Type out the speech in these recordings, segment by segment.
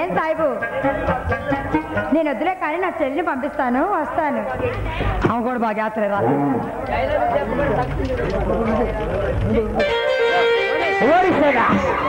సాయిబు నేను వద్దులే కానీ నా చెల్లిని పంపిస్తాను వస్తాను ఆమె కూడా బాగా చేస్తారు రా ఓడిపోగా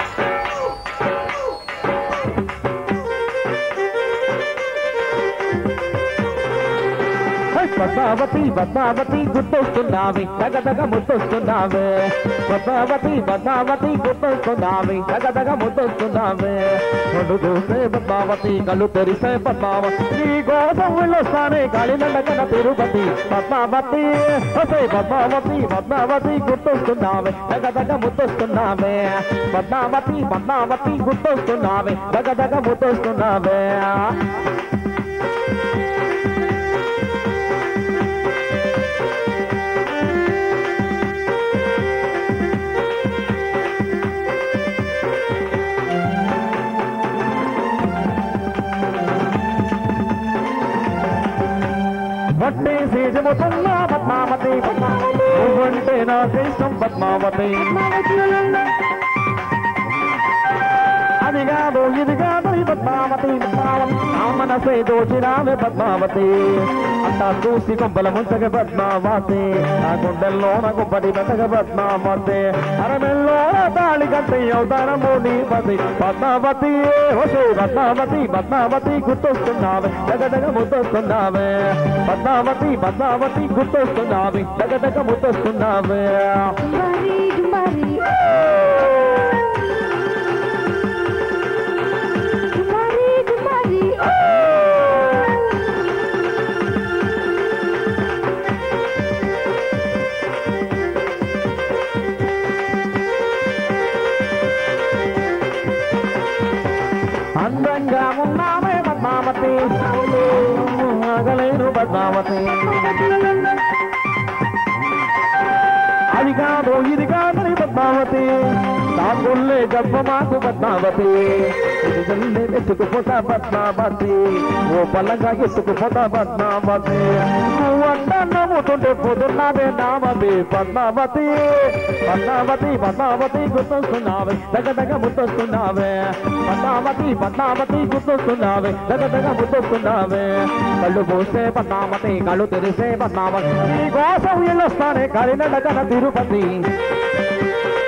పద్మావతి పద్మావతి గుర్తొస్తున్నావి తగదగ ముద్దొస్తున్నావే పద్మావతి పద్మావతి గుర్తొస్తున్నావి తగదగ ముద్దొస్తున్నావే కళ్ళు చూసే పద్మావతి కళ్ళు తెరిసే పద్మావతి నీ కోసం వెళ్ళొస్తానే గాలి నడకన తిరుపతి పద్మావతి ఒసే పద్మావతి పద్మావతి గుర్తొస్తున్నావే తగదగ ముద్దొస్తున్నావే పద్మావతి పద్మావతి గుర్తొస్తున్నావే తగదగ ముద్దొస్తున్నావే పట్టేసి చెబుతున్నా పద్మావతి నువ్వంటే నాకు ఇష్టం పద్మావతి అది కాదు ఇది కాదు ఈ పద్మావతి పద్మావతి నా మనసే దోచినావే పద్మావతి అంతా చూసి కొంపల ముంచగ పద్మావతి నా గుండెల్లో నా గుబ్బడి పెట్టగ పద్మావతి అరమెల్లో తాళి కట్టి అవతారము నీ పతి పద్మావతి ఓసే పద్మావతి పద్మావతి గుర్తొస్తున్నావే దగ్గదగ ముద్దొస్తున్నావే పద్మావతి పద్మావతి గుర్తొస్తున్నావే దగ్గదగ ముద్దొస్తున్నావే మరి మరి మరి మరి అందంగా ఉన్నామే పద్మావతి ఆగలేను పద్మావతి అది కాదు ఇది కాదని పద్మావతి తాగుల్లే గర్భ మాకు పద్మావతి ఇది జల్లే ఎత్తుకుపోతా పద్మావతి ఓ బలంగా ఎత్తుకుపోతా పద్మావతి నువ్వు అంట నమ్ముతుంటే పోతున్నావే నామది పద్మావతి పద్మావతి పద్మావతి గుర్తొస్తున్నావే దగ్గ దగ్గ ముద్దొస్తున్నావే పద్మావతి పద్మావతి గుర్తొస్తున్నావే దగ్గ దగ్గ ముద్దొస్తున్నావే కళ్ళు పోస్తే పద్మావతి కళ్ళు తెరిసే పద్మావతి నీ కోసం వెళ్ళొస్తానే కలినడకన తిరుపతి